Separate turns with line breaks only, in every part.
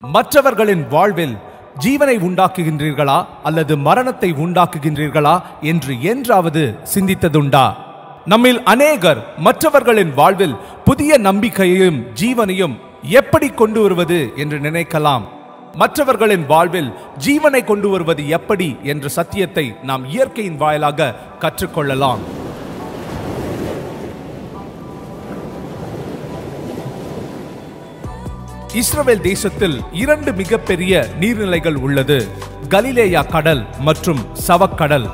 மற்றவர்களின் வாழ்வில் ஜீவனை உண்டாக்குகின்றீர்களா அல்லது மரணத்தை உண்டாக்குகின்றீர்களா என்று என்றாவது சிந்தித்ததுண்டா நம்மில் அநேகர் மற்றவர்களின் வாழ்வில் புதிய நம்பிக்கையையும் ஜீவனையும் எப்படி கொண்டு வருவது என்று நினைக்கலாம் மற்றவர்களின் வாழ்வில் ஜீவனை கொண்டு வருவது எப்படி என்ற சத்தியத்தை நாம் இயற்கையின் வாயிலாக கற்றுக்கொள்ளலாம் இஸ்ரவேல் தேசத்தில் இரண்டு மிகப்பெரிய நீர்நிலைகள் உள்ளது கலிலேயா கடல் மற்றும் சவக்கடல்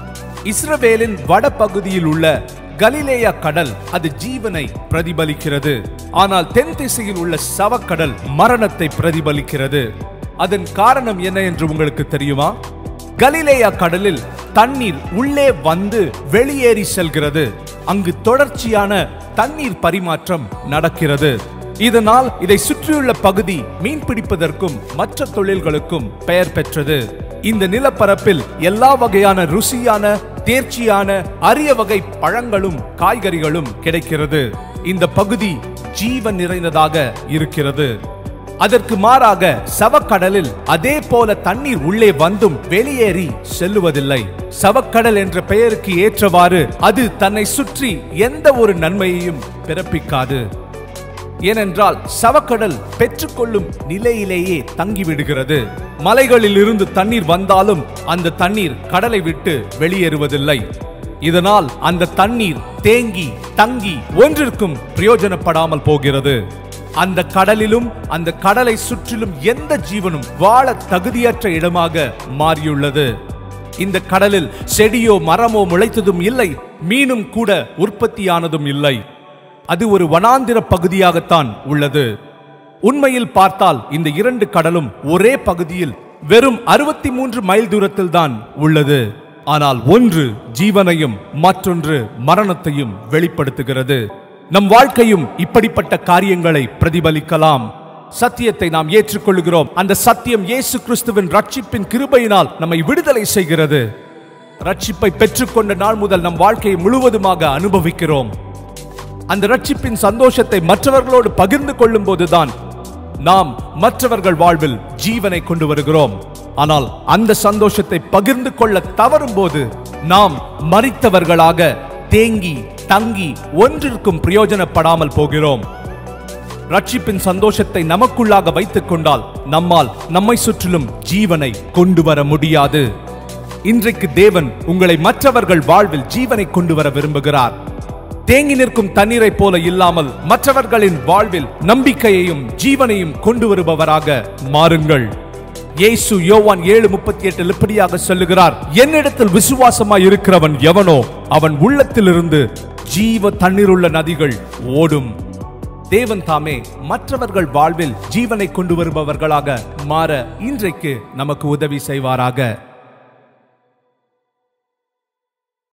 இஸ்ரவேலின் வடபகுதியில் உள்ள கலிலேயா கடல் அது ஜீவனை பிரதிபலிக்கிறது ஆனால் தென் திசையில் உள்ள சவக்கடல் மரணத்தை பிரதிபலிக்கிறது அதன் காரணம் என்ன என்று உங்களுக்கு தெரியுமா கலிலேயா கடலில் தண்ணீர் உள்ளே வந்து வெளியேறி செல்கிறது அங்கு தொடர்ச்சியான தண்ணீர் பரிமாற்றம் நடக்கிறது இதனால் இதை சுற்றியுள்ள பகுதி மீன் பிடிப்பதற்கும் மற்ற தொழில்களுக்கும் பெயர் பெற்றது இந்த நிலப்பரப்பில் எல்லா வகையான ருசியான தேர்ச்சியான அரிய வகை பழங்களும் காய்கறிகளும் கிடைக்கிறது இந்த பகுதி ஜீவன் நிறைந்ததாக இருக்கிறது அதற்கு மாறாக சவக்கடலில் அதே போல தண்ணீர் உள்ளே வந்தும் வெளியேறி செல்லுவதில்லை சவக்கடல் என்ற பெயருக்கு ஏற்றவாறு அது தன்னை சுற்றி எந்த ஒரு நன்மையையும் பிறப்பிக்காது ஏனென்றால் சவக்கடல் பெற்றுக்கொள்ளும் நிலையிலேயே தங்கிவிடுகிறது மலைகளில் இருந்து தண்ணீர் வந்தாலும் அந்த தண்ணீர் கடலை விட்டு வெளியேறுவதில்லை இதனால் அந்த தண்ணீர் தேங்கி தங்கி ஒன்றிற்கும் பிரயோஜனப்படாமல் போகிறது அந்த கடலிலும் அந்த கடலை சுற்றிலும் எந்த ஜீவனும் வாழ தகுதியற்ற இடமாக மாறியுள்ளது இந்த கடலில் செடியோ மரமோ முளைத்ததும் இல்லை மீனும் கூட உற்பத்தியானதும் இல்லை அது ஒரு வனாந்திர பகுதியாகத்தான் உள்ளது உண்மையில் பார்த்தால் இந்த இரண்டு கடலும் ஒரே பகுதியில் வெறும் அறுபத்தி மூன்று மைல் தூரத்தில் தான் உள்ளது ஆனால் ஒன்று ஜீவனையும் மற்றொன்று மரணத்தையும் வெளிப்படுத்துகிறது நம் வாழ்க்கையும் இப்படிப்பட்ட காரியங்களை பிரதிபலிக்கலாம் சத்தியத்தை நாம் ஏற்றுக்கொள்கிறோம் அந்த சத்தியம் இயேசு கிறிஸ்துவின் ரட்சிப்பின் கிருபையினால் நம்மை விடுதலை செய்கிறது ரட்சிப்பை பெற்றுக்கொண்ட நாள் முதல் நம் வாழ்க்கையை முழுவதுமாக அனுபவிக்கிறோம் அந்த ரட்சிப்பின் சந்தோஷத்தை மற்றவர்களோடு பகிர்ந்து கொள்ளும் போதுதான் நாம் மற்றவர்கள் வாழ்வில் ஜீவனை கொண்டு வருகிறோம் ஆனால் அந்த சந்தோஷத்தை பகிர்ந்து கொள்ள தவறும் போது நாம் மறித்தவர்களாக தேங்கி தங்கி ஒன்றிற்கும் பிரயோஜனப்படாமல் போகிறோம் ரட்சிப்பின் சந்தோஷத்தை நமக்குள்ளாக வைத்துக் கொண்டால் நம்மால் நம்மை சுற்றிலும் ஜீவனை கொண்டு வர முடியாது இன்றைக்கு தேவன் உங்களை மற்றவர்கள் வாழ்வில் ஜீவனை கொண்டு வர விரும்புகிறார் தேங்கி நிற்கும் தண்ணீரை போல இல்லாமல் மற்றவர்களின் வாழ்வில் நம்பிக்கையையும் ஜீவனையும் கொண்டு வருபவராக மாறுங்கள் இயேசு யோவான் ஏழு முப்பத்தி எட்டில் இப்படியாக சொல்லுகிறார் என்னிடத்தில் விசுவாசமாய் இருக்கிறவன் எவனோ அவன் உள்ளத்திலிருந்து ஜீவ தண்ணீருள்ள நதிகள் ஓடும் தேவன் தாமே மற்றவர்கள் வாழ்வில் ஜீவனை கொண்டு வருபவர்களாக மாற இன்றைக்கு நமக்கு உதவி செய்வாராக